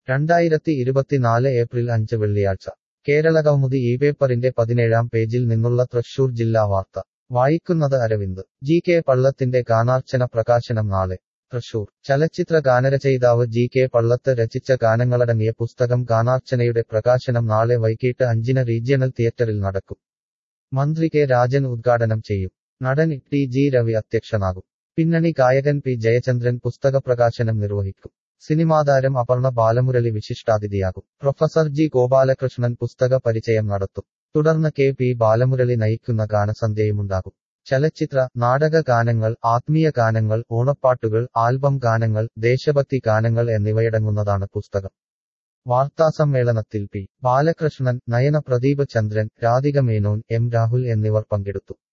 രണ്ടായിരത്തി ഇരുപത്തിനാല് ഏപ്രിൽ അഞ്ച് വെള്ളിയാഴ്ച കേരളകൗമുദി ഈ പേപ്പറിന്റെ പതിനേഴാം പേജിൽ നിന്നുള്ള തൃശൂർ ജില്ലാ വാർത്ത വായിക്കുന്നത് അരവിന്ദ് ജി കെ പള്ളത്തിന്റെ ഗാനാർച്ചന പ്രകാശനം നാളെ തൃശൂർ ചലച്ചിത്ര ഗാനരചയിതാവ് ജി കെ പള്ളത്ത് രചിച്ച ഗാനങ്ങളടങ്ങിയ പുസ്തകം ഗാനാർച്ചനയുടെ പ്രകാശനം നാളെ വൈകിട്ട് അഞ്ചിന് റീജിയണൽ തിയേറ്ററിൽ നടക്കും മന്ത്രി കെ രാജൻ ഉദ്ഘാടനം ചെയ്യും നടൻ ടി ജി രവി അധ്യക്ഷനാകും പിന്നണി ഗായകൻ പി ജയചന്ദ്രൻ പുസ്തക പ്രകാശനം നിർവഹിക്കും സിനിമാതാരം അപർണ ബാലമുരളി വിശിഷ്ടാതിഥിയാകും പ്രൊഫസർ ജി ഗോപാലകൃഷ്ണൻ പുസ്തക പരിചയം നടത്തും തുടർന്ന് കെ പി ബാലമുരളി നയിക്കുന്ന ഗാനസന്ധ്യയുമുണ്ടാകും ചലച്ചിത്ര നാടക ഗാനങ്ങൾ ആത്മീയ ഗാനങ്ങൾ ഓണപ്പാട്ടുകൾ ആൽബം ഗാനങ്ങൾ ദേശഭക്തി ഗാനങ്ങൾ എന്നിവയടങ്ങുന്നതാണ് പുസ്തകം വാർത്താസമ്മേളനത്തിൽ പി ബാലകൃഷ്ണൻ നയന പ്രദീപ് ചന്ദ്രൻ രാധിക മേനോൻ എം രാഹുൽ എന്നിവർ പങ്കെടുത്തു